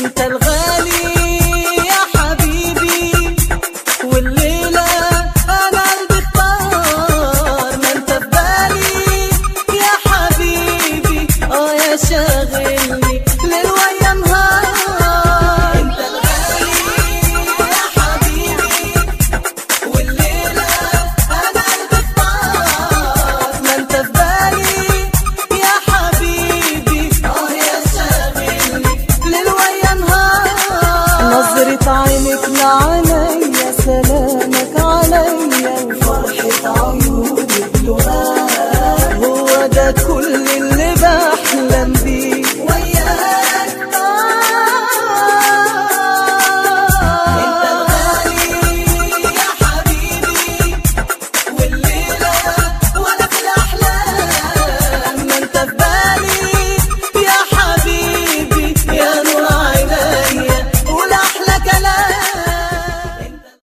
انت الغالي يا حبيبي والليلة انا قلبي اختار ما انت في بالي يا حبيبي اه يا شاغلني ليل ويا نهار انت الغالي يا حبيبي والليلة انا قلبي اختار ما انت في بالي يا حبيبي اه يا شاغلني ليل ويا نهار نظرة عينك لعيني